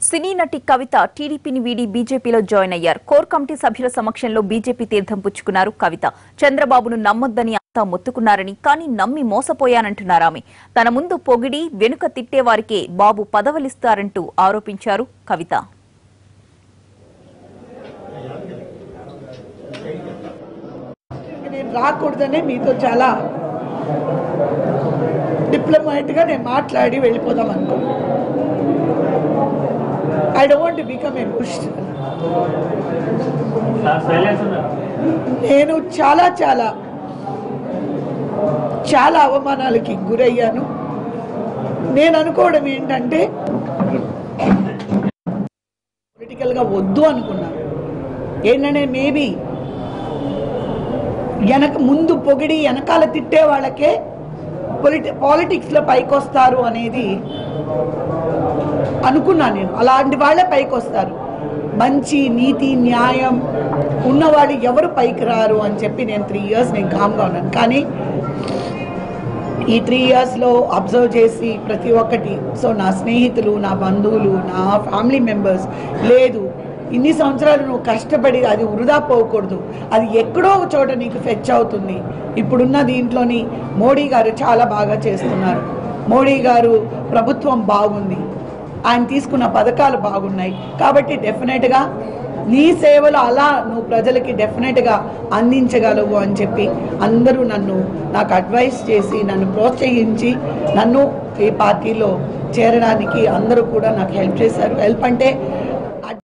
సినీ నటి కవిత టీడీపీని వీడి బీజేపీలో జాయిన్ అయ్యారు కోర్ కమిటీ సభ్యుల సమక్షంలో బీజేపీ తీర్థం పుచ్చుకున్నారు కవిత చంద్రబాబును నమ్మొద్దని అంతా మొత్తుకున్నారని కానీ నమ్మి మోసపోయానంటున్నారు ఆమె తన ముందు పొగిడి వెనుక తిట్టేవారికే బాబు పదవులిస్తారంటూ ఆరోపించారు కవిత నేను రాకూడదనే మీతో చాలా డిప్లొమాటిక్గా నేను మాట్లాడి వెళ్ళిపోదాం అనుకున్నాను ఐ డోంట్ బికమ్ ఎమోషనల్ నేను చాలా చాలా చాలా అవమానాలకి గురయ్యాను నేను అనుకోవడం ఏంటంటే పొలిటికల్గా వద్దు అనుకున్నాను ఏంటంటే మేబీ వెనక ముందు పొగిడి వెనకాల తిట్టే వాళ్ళకే పొలిటి పాలిటిక్స్లో పైకి వస్తారు అనేది అనుకున్నాను నేను అలాంటి వాళ్ళే పైకి వస్తారు మంచి నీతి న్యాయం ఉన్నవాళ్ళు ఎవరు పైకి రారు అని చెప్పి నేను త్రీ ఇయర్స్ నేను కామ్గా ఉన్నాను కానీ ఈ త్రీ ఇయర్స్లో అబ్జర్వ్ చేసి ప్రతి ఒక్కటి సో నా స్నేహితులు నా బంధువులు నా ఫ్యామిలీ మెంబర్స్ లేదు ఇన్ని సంవత్సరాలు నువ్వు కష్టపడి అది వృధా పోకూడదు అది ఎక్కడో ఒక చోట నీకు ఫెచ్ అవుతుంది ఇప్పుడున్న దీంట్లోని మోడీ గారు చాలా బాగా చేస్తున్నారు మోడీ గారు ప్రభుత్వం బాగుంది ఆయన తీసుకున్న పథకాలు బాగున్నాయి కాబట్టి డెఫినెట్గా నీ సేవలు అలా నువ్వు ప్రజలకి డెఫినెట్గా అందించగలవు అని చెప్పి అందరూ నన్ను నాకు అడ్వైస్ చేసి నన్ను ప్రోత్సహించి నన్ను ఈ పార్టీలో చేరడానికి అందరూ కూడా నాకు హెల్ప్ చేశారు హెల్ప్ అంటే